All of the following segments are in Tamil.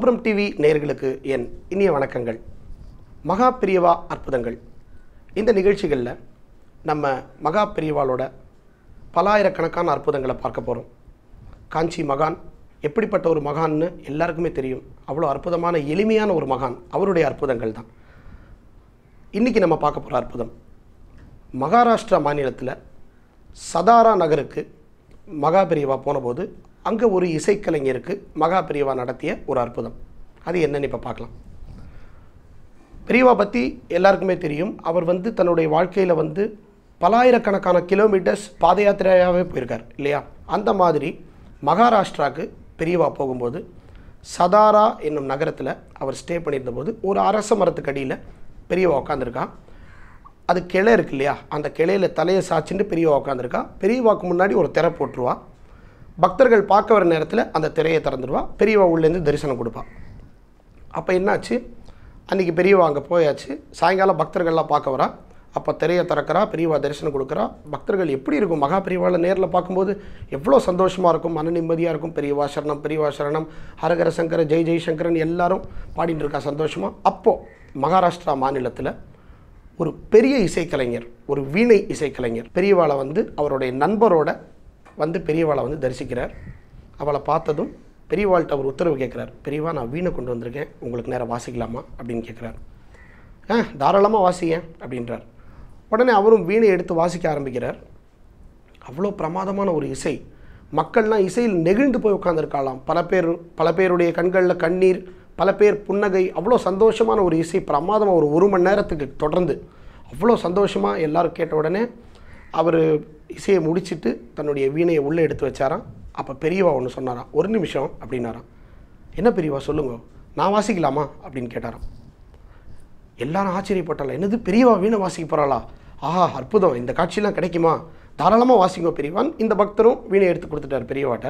கோபுரம் டிவி நேயர்களுக்கு என் இனிய வணக்கங்கள் மகா பிரியவா அற்புதங்கள் இந்த நிகழ்ச்சிகளில் நம்ம மகா பிரியவாளோட பலாயிரக்கணக்கான அற்புதங்களை பார்க்க போகிறோம் காஞ்சி மகான் எப்படிப்பட்ட ஒரு மகான்னு எல்லாருக்குமே தெரியும் அவ்வளோ அற்புதமான எளிமையான ஒரு மகான் அவருடைய அற்புதங்கள் தான் இன்றைக்கி நம்ம பார்க்க போகிற அற்புதம் மகாராஷ்டிரா மாநிலத்தில் சதாரா நகருக்கு மகா பெரியவா போனபோது அங்கே ஒரு இசைக்கலைஞருக்கு மகா பெரியவா நடத்திய ஒரு அற்புதம் அது என்னன்னு இப்போ பார்க்கலாம் பெரியவா பற்றி எல்லாருக்குமே தெரியும் அவர் வந்து தன்னுடைய வாழ்க்கையில் வந்து பலாயிரக்கணக்கான கிலோமீட்டர்ஸ் பாத யாத்திரையாகவே போயிருக்கார் இல்லையா அந்த மாதிரி மகாராஷ்டிராவுக்கு பெரியவா போகும்போது சதாரா என்னும் நகரத்தில் அவர் ஸ்டே பண்ணியிருந்தபோது ஒரு அரச மரத்துக்கு அடியில் பெரியவா உட்காந்துருக்கா அது கிளை இருக்கு இல்லையா அந்த கிளையில தலையை சாச்சிட்டு பெரியவா உட்காந்துருக்கா பெரியவாக்கு முன்னாடி ஒரு திரை போட்டுருவா பக்தர்கள் பார்க்க வர நேரத்தில் அந்த திரையை திறந்துடுவா பெரியவா உள்ளேருந்து தரிசனம் கொடுப்பா அப்போ என்னாச்சு அன்றைக்கி பெரியவா அங்கே போயாச்சு சாயங்காலம் பக்தர்கள்லாம் பார்க்க வரா அப்போ திரையை திறக்கிறா பெரியவா தரிசனம் கொடுக்குறா பக்தர்கள் எப்படி இருக்கும் மகா பெரியவாளை நேரில் பார்க்கும்போது எவ்வளோ சந்தோஷமாக இருக்கும் மன நிம்மதியாக இருக்கும் பெரியவா சரணம் பெரியவா சரணம் ஹரஹர சங்கர ஜெய் ஜெய் சங்கரன் எல்லாரும் பாடிட்டு இருக்கா சந்தோஷமாக அப்போது மகாராஷ்டிரா மாநிலத்தில் ஒரு பெரிய இசைக்கலைஞர் ஒரு வீணை இசைக்கலைஞர் பெரியவாளை வந்து அவருடைய நண்பரோட வந்து பெரியவாளை வந்து தரிசிக்கிறார் அவளை பார்த்ததும் பெரியவாள்கிட்ட அவர் உத்தரவு கேட்குறார் பெரியவா நான் வீணை கொண்டு வந்திருக்கேன் உங்களுக்கு நேரம் வாசிக்கலாமா அப்படின்னு கேட்குறாரு ஆ தாராளமாக வாசிங்க அப்படின்றார் உடனே அவரும் வீணை எடுத்து வாசிக்க ஆரம்பிக்கிறார் அவ்வளோ பிரமாதமான ஒரு இசை மக்கள்லாம் இசையில் நெகிழ்ந்து போய் உட்காந்துருக்காளாம் பல பேர் பல பேருடைய கண்களில் கண்ணீர் பல பேர் புன்னகை அவ்வளோ சந்தோஷமான ஒரு இசை பிரமாதமாக ஒரு ஒரு மணி நேரத்துக்கு தொடர்ந்து அவ்வளோ சந்தோஷமாக எல்லாரும் கேட்ட உடனே அவர் இசையை முடிச்சிட்டு தன்னுடைய வீணையை உள்ளே எடுத்து வச்சாராம் அப்போ பெரியவா ஒன்று சொன்னாராம் ஒரு நிமிஷம் அப்படின்னாராம் என்ன பெரியவா சொல்லுங்க நான் வாசிக்கலாமா அப்படின்னு கேட்டாராம் எல்லாரும் ஆச்சரியப்பட்டால என்னது பெரியவா வீணை வாசிக்க போகிறாளா ஆஹா அற்புதம் இந்த காட்சியெல்லாம் கிடைக்குமா தாராளமாக வாசிங்க பெரியவான் இந்த பக்தரும் வீணை எடுத்து கொடுத்துட்டார் பெரியவாட்ட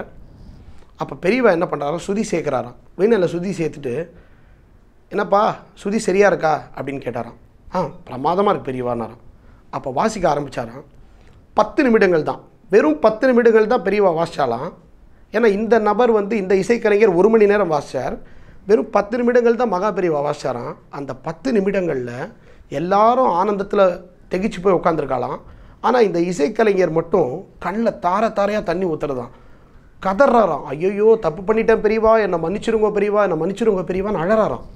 அப்போ பெரியவா என்ன பண்ணுறாராம் சுதி சேர்க்குறாராம் வீணையில் சுதி சேர்த்துட்டு என்னப்பா சுதி சரியாக இருக்கா அப்படின்னு கேட்டாராம் ஆ பிரமாதமாக இருக்கு பெரியவானாராம் அப்போ வாசிக்க ஆரம்பித்தாராம் பத்து நிமிடங்கள் தான் வெறும் பத்து நிமிடங்கள் தான் பெரியவா வாசிச்சாலாம் ஏன்னா இந்த நபர் வந்து இந்த இசைக்கலைஞர் ஒரு மணி நேரம் வாசிச்சார் வெறும் பத்து நிமிடங்கள் தான் மகா பெரியவா வாசிச்சாராம் அந்த பத்து நிமிடங்களில் எல்லாரும் ஆனந்தத்தில் திகைச்சு போய் உட்காந்துருக்காளாம் ஆனால் இந்த இசைக்கலைஞர் மட்டும் கண்ணில் தார தாரையாக தண்ணி ஊற்றுறதான் கதறாராம் ஐயோ தப்பு பண்ணிட்டேன் பெரியவா என்னை மன்னிச்சிருங்க பெரியவா என்னை மன்னிச்சிருங்க பெரியவான்னு அழறாராம்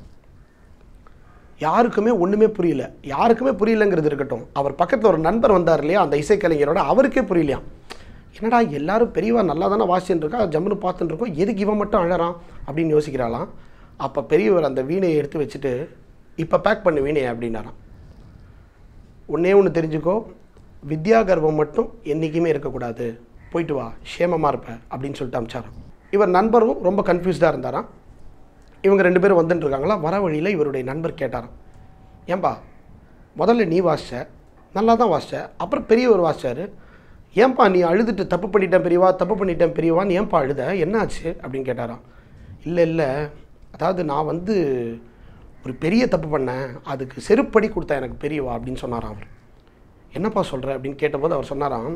யாருக்குமே ஒன்றுமே புரியல யாருக்குமே புரியலங்கிறது இருக்கட்டும் அவர் பக்கத்தில் ஒரு நண்பர் வந்தார் இல்லையா அந்த இசைக்கலைஞரோட அவருக்கே புரியலையாம் என்னடா எல்லாரும் பெரியவா நல்லா தானே வாசிச்சுட்டு இருக்கா ஜம்முன்னு பார்த்துட்டு இருக்கோம் எதுக்கு இவன் மட்டும் அழறான் அப்படின்னு யோசிக்கிறாளாம் அப்போ பெரியவர் அந்த வீணையை எடுத்து வச்சுட்டு இப்போ பேக் பண்ணு வீணையை அப்படின்னாராம் ஒன்றே ஒன்று தெரிஞ்சுக்கோ வித்யா கர்வம் மட்டும் என்றைக்குமே இருக்கக்கூடாது போயிட்டு வா சேமமாக இருப்ப அப்படின்னு சொல்லிட்டு அமிச்சாராம் இவர் நண்பரும் ரொம்ப கன்ஃபியூஸ்டாக இருந்தாராம் இவங்க ரெண்டு பேரும் வந்துட்டு இருக்காங்களா வர வழியில் இவருடைய நண்பர் கேட்டாராம் ஏன்பா முதல்ல நீ வாசிச்ச நல்லா தான் வாசிச்ச அப்புறம் பெரியவர் வாசிச்சாரு ஏன்பா நீ அழுதுட்டு தப்பு பண்ணிட்டேன் பெரியவா தப்பு பண்ணிட்டேன் பெரியவான்னு ஏன்பா அழுத என்னாச்சு அப்படின்னு கேட்டாராம் இல்லை இல்லை அதாவது நான் வந்து ஒரு பெரிய தப்பு பண்ணேன் அதுக்கு செருப்படி கொடுத்தேன் எனக்கு பெரியவா அப்படின்னு சொன்னாராம் அவர் என்னப்பா சொல்கிற அப்படின்னு கேட்டபோது அவர் சொன்னாராம்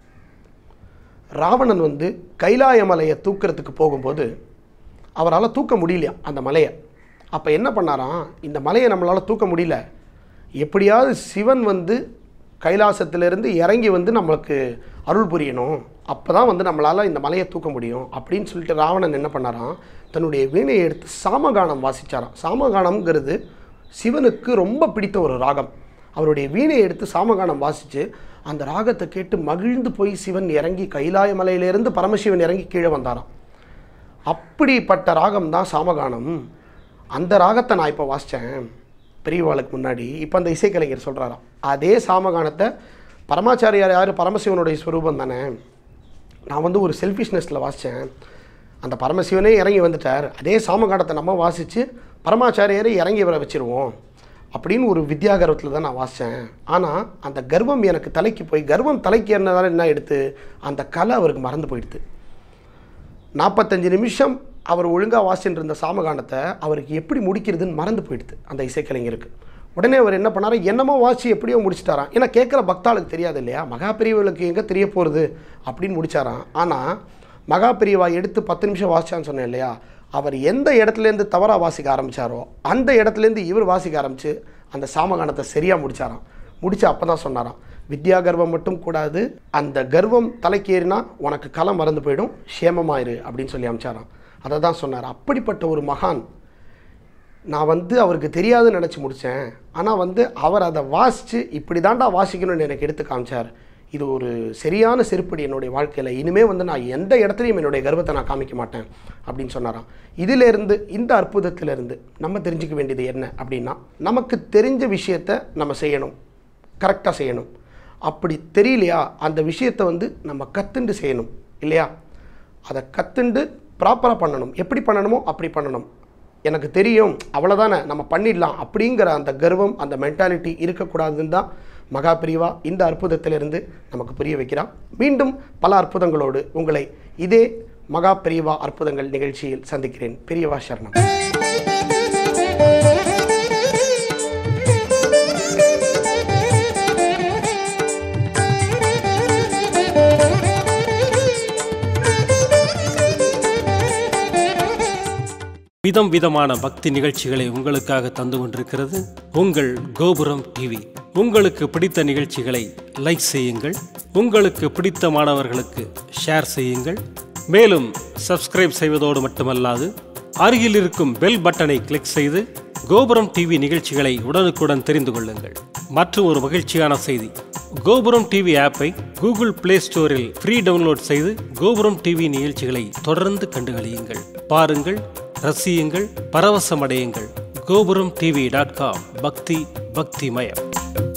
ராவணன் வந்து கைலாய மலையை தூக்கிறதுக்கு போகும்போது அவரால் தூக்க முடியலையா அந்த மலையை அப்போ என்ன பண்ணாராம் இந்த மலையை நம்மளால் தூக்க முடியல எப்படியாவது சிவன் வந்து கைலாசத்திலிருந்து இறங்கி வந்து நம்மளுக்கு அருள் புரியணும் அப்போ தான் வந்து நம்மளால் இந்த மலையை தூக்க முடியும் அப்படின்னு சொல்லிட்டு ராவணன் என்ன பண்ணாராம் தன்னுடைய வீணையை எடுத்து சாமகானம் வாசிச்சாராம் சாமகானம்ங்கிறது சிவனுக்கு ரொம்ப பிடித்த ஒரு ராகம் அவருடைய வீணையை எடுத்து சாமகானம் வாசித்து அந்த ராகத்தை கேட்டு மகிழ்ந்து போய் சிவன் இறங்கி கைலாய மலையிலேருந்து பரமசிவன் இறங்கி கீழே வந்தாராம் அப்படிப்பட்ட ராகம் தான் சாமகானம் அந்த ராகத்தை நான் இப்போ வாசித்தேன் பெரியவாளுக்கு முன்னாடி இப்போ அந்த இசைக்கலைஞர் சொல்கிறாராம் அதே சாமகானத்தை பரமாச்சாரியார் யார் பரமசிவனுடைய ஸ்வரூபம் தானே நான் வந்து ஒரு செல்ஃபிஷ்னஸில் வாசித்தேன் அந்த பரமசிவனே இறங்கி வந்துட்டார் அதே சாமகானத்தை நம்ம வாசித்து பரமாச்சாரியரை இறங்கி வர வச்சிருவோம் அப்படின்னு ஒரு வித்யாகர்வத்தில் தான் நான் வாசித்தேன் ஆனால் அந்த கர்வம் எனக்கு தலைக்கு போய் கர்வம் தலைக்கு என்னதால என்ன எடுத்து அந்த கலை அவருக்கு மறந்து போயிடுது நாற்பத்தஞ்சு நிமிஷம் அவர் ஒழுங்காக வாசிச்சுட்டு இருந்த சாமகானத்தை அவருக்கு எப்படி முடிக்கிறதுன்னு மறந்து போயிடுது அந்த இசைக்கலைஞருக்கு உடனே அவர் என்ன பண்ணாரு என்னமோ வாசி எப்படியோ முடிச்சிட்டாராம் ஏன்னா கேட்குற பக்தாளுக்கு தெரியாது இல்லையா மகா பெரியவர்களுக்கு எங்கே தெரிய போகிறது அப்படின்னு முடிச்சாராம் ஆனால் மகா பெரியவா எடுத்து பத்து நிமிஷம் வாசிச்சான்னு சொன்னேன் இல்லையா அவர் எந்த இடத்துலேருந்து தவறாக வாசிக்க ஆரம்பித்தாரோ அந்த இடத்துலேருந்து இவர் வாசிக்க ஆரம்பித்து அந்த சாமகானத்தை சரியாக முடிச்சாராம் முடிச்சு அப்போ தான் சொன்னாராம் வித்யா கர்வம் மட்டும் கூடாது அந்த கர்வம் தலைக்கேறினா உனக்கு களம் மறந்து போயிடும் சேமமாயிரு அப்படின்னு சொல்லி அமிச்சாராம் அதை தான் சொன்னார் அப்படிப்பட்ட ஒரு மகான் நான் வந்து அவருக்கு தெரியாதுன்னு நினச்சி முடித்தேன் ஆனால் வந்து அவர் அதை வாசித்து இப்படி தாண்டா வாசிக்கணும்னு எனக்கு எடுத்து காமிச்சார் இது ஒரு சரியான செருப்படி என்னுடைய வாழ்க்கையில் இனிமே வந்து நான் எந்த இடத்துலையும் என்னுடைய கர்வத்தை நான் காமிக்க மாட்டேன் அப்படின்னு சொன்னாராம் இதிலிருந்து இந்த அற்புதத்திலிருந்து நம்ம தெரிஞ்சுக்க வேண்டியது என்ன அப்படின்னா நமக்கு தெரிஞ்ச விஷயத்தை நம்ம செய்யணும் கரெக்டாக செய்யணும் அப்படி தெரியலையா அந்த விஷயத்தை வந்து நம்ம கற்றுண்டு செய்யணும் இல்லையா அதை கற்றுண்டு ப்ராப்பராக பண்ணணும் எப்படி பண்ணணுமோ அப்படி பண்ணணும் எனக்கு தெரியும் அவ்வளோதானே நம்ம பண்ணிடலாம் அப்படிங்கிற அந்த கர்வம் அந்த மென்டாலிட்டி இருக்கக்கூடாதுன்னு தான் மகா பிரிவா இந்த அற்புதத்திலிருந்து நமக்கு புரிய வைக்கிறான் மீண்டும் பல அற்புதங்களோடு உங்களை இதே மகா பிரிவா அற்புதங்கள் நிகழ்ச்சியில் சந்திக்கிறேன் பெரியவா சரணம் விதம் விதமான பக்தி நிகழ்ச்சிகளை உங்களுக்காக தந்து கொண்டிருக்கிறது உங்கள் கோபுரம் டிவி உங்களுக்கு பிடித்த நிகழ்ச்சிகளை லைக் செய்யுங்கள் உங்களுக்கு பிடித்த மாணவர்களுக்கு ஷேர் செய்யுங்கள் மேலும் சப்ஸ்கிரைப் செய்வதோடு மட்டுமல்லாது அருகில் இருக்கும் பெல் பட்டனை கிளிக் செய்து கோபுரம் டிவி நிகழ்ச்சிகளை உடனுக்குடன் தெரிந்து கொள்ளுங்கள் மற்றும் ஒரு மகிழ்ச்சியான செய்தி கோபுரம் டிவி ஆப்பை கூகுள் பிளே ஸ்டோரில் ஃப்ரீ டவுன்லோட் செய்து கோபுரம் டிவி நிகழ்ச்சிகளை தொடர்ந்து கண்டுகளியுங்கள் பாருங்கள் ரசியுங்கள் பரவசமடையுங்கள் கோபுரம் டிவி டாட் காம் பக்தி பக்திமயம்